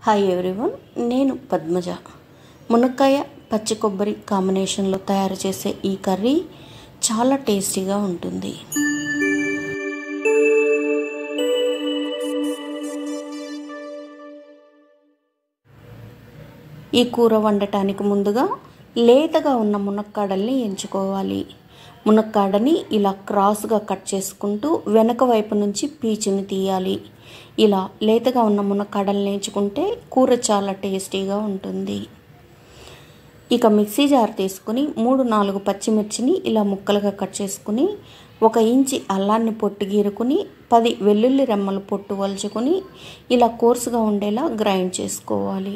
hi everyone నేను పద్మజ మునక్కాయ పచ్చి కొబ్బరి కాంబినేషన్లో తయారు చేసే ఈ కర్రీ చాలా టేస్టీగా ఉంటుంది ఈ కూర వండటానికి ముందుగా లేతగా ఉన్న మునక్కాడల్ని ఎంచుకోవాలి మునక్కాడని ఇలా క్రాస్గా కట్ చేసుకుంటూ వెనక వైపు నుంచి పీచుని తీయాలి ఇలా లేతగా ఉన్న మునక్కాడల్ని ఎంచుకుంటే కూర చాలా టేస్టీగా ఉంటుంది ఇక మిక్సీ జార్ తీసుకుని మూడు నాలుగు పచ్చిమిర్చిని ఇలా ముక్కలుగా కట్ చేసుకుని ఒక ఇంచి అల్లాన్ని పొట్టు గీరుకుని పది వెల్లుల్లి రెమ్మలు పొట్టు వలుచుకొని ఇలా కోర్సుగా ఉండేలా గ్రైండ్ చేసుకోవాలి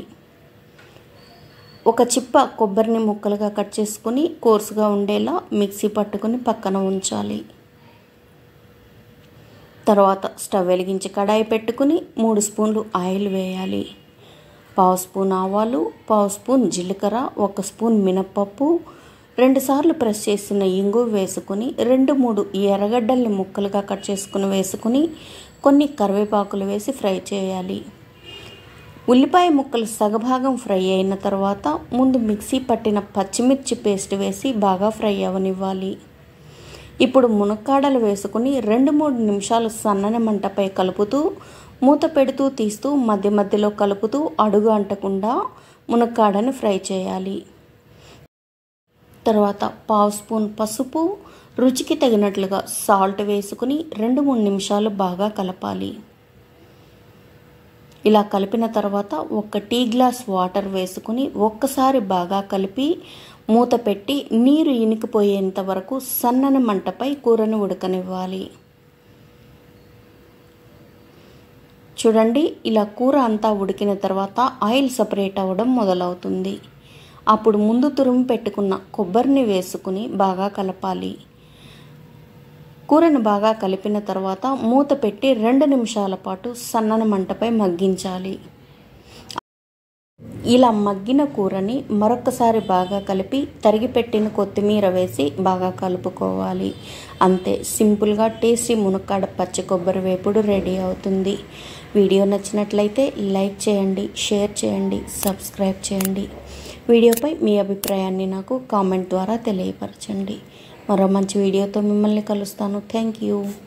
ఒక చిప్ప కొబ్బరిని ముక్కలుగా కట్ చేసుకుని కోర్సుగా ఉండేలా మిక్సీ పట్టుకుని పక్కన ఉంచాలి తర్వాత స్టవ్ వెలిగించి కడాయి పెట్టుకుని మూడు స్పూన్లు ఆయిల్ వేయాలి పావు స్పూన్ ఆవాలు పావు స్పూన్ జీలకర్ర ఒక స్పూన్ మినప్పప్పు రెండుసార్లు ప్రెస్ చేసిన ఇంగు వేసుకుని రెండు మూడు ఎర్రగడ్డల్ని ముక్కలుగా కట్ చేసుకుని వేసుకుని కొన్ని కరివేపాకులు వేసి ఫ్రై చేయాలి ఉల్లిపాయ ముక్కలు సగభాగం ఫ్రై అయిన తర్వాత ముందు మిక్సీ పట్టిన పచ్చిమిర్చి పేస్ట్ వేసి బాగా ఫ్రై అవనివ్వాలి ఇప్పుడు మునక్కాడలు వేసుకుని రెండు మూడు నిమిషాలు సన్నని మంటపై కలుపుతూ మూత పెడుతూ తీస్తూ మధ్య మధ్యలో కలుపుతూ అడుగు అంటకుండా మునక్కాడని ఫ్రై చేయాలి తర్వాత పావు స్పూన్ పసుపు రుచికి తగినట్లుగా సాల్ట్ వేసుకుని రెండు మూడు నిమిషాలు బాగా కలపాలి ఇలా కలిపిన తర్వాత ఒక టీ గ్లాస్ వాటర్ వేసుకుని ఒక్కసారి బాగా కలిపి మూత పెట్టి నీరు ఇనికిపోయేంత వరకు సన్నని మంటపై కూరని ఉడకనివ్వాలి చూడండి ఇలా కూర అంతా ఉడికిన తర్వాత ఆయిల్ సపరేట్ అవ్వడం మొదలవుతుంది అప్పుడు ముందు తురుము పెట్టుకున్న కొబ్బరిని వేసుకుని బాగా కలపాలి కూరను బాగా కలిపిన తర్వాత మూత పెట్టి రెండు నిమిషాల పాటు సన్నని మంటపై మగ్గించాలి ఇలా మగ్గిన కూరని మరొకసారి బాగా కలిపి తరిగి పెట్టిన కొత్తిమీర వేసి బాగా కలుపుకోవాలి అంతే సింపుల్గా టేస్టీ మునక్కాడ పచ్చి కొబ్బరి వేపుడు రెడీ అవుతుంది వీడియో నచ్చినట్లయితే లైక్ చేయండి షేర్ చేయండి సబ్స్క్రైబ్ చేయండి వీడియోపై మీ అభిప్రాయాన్ని నాకు కామెంట్ ద్వారా తెలియపరచండి మరో మంచి వీడియోతో మిమ్మల్ని కలుస్తాను థ్యాంక్ యూ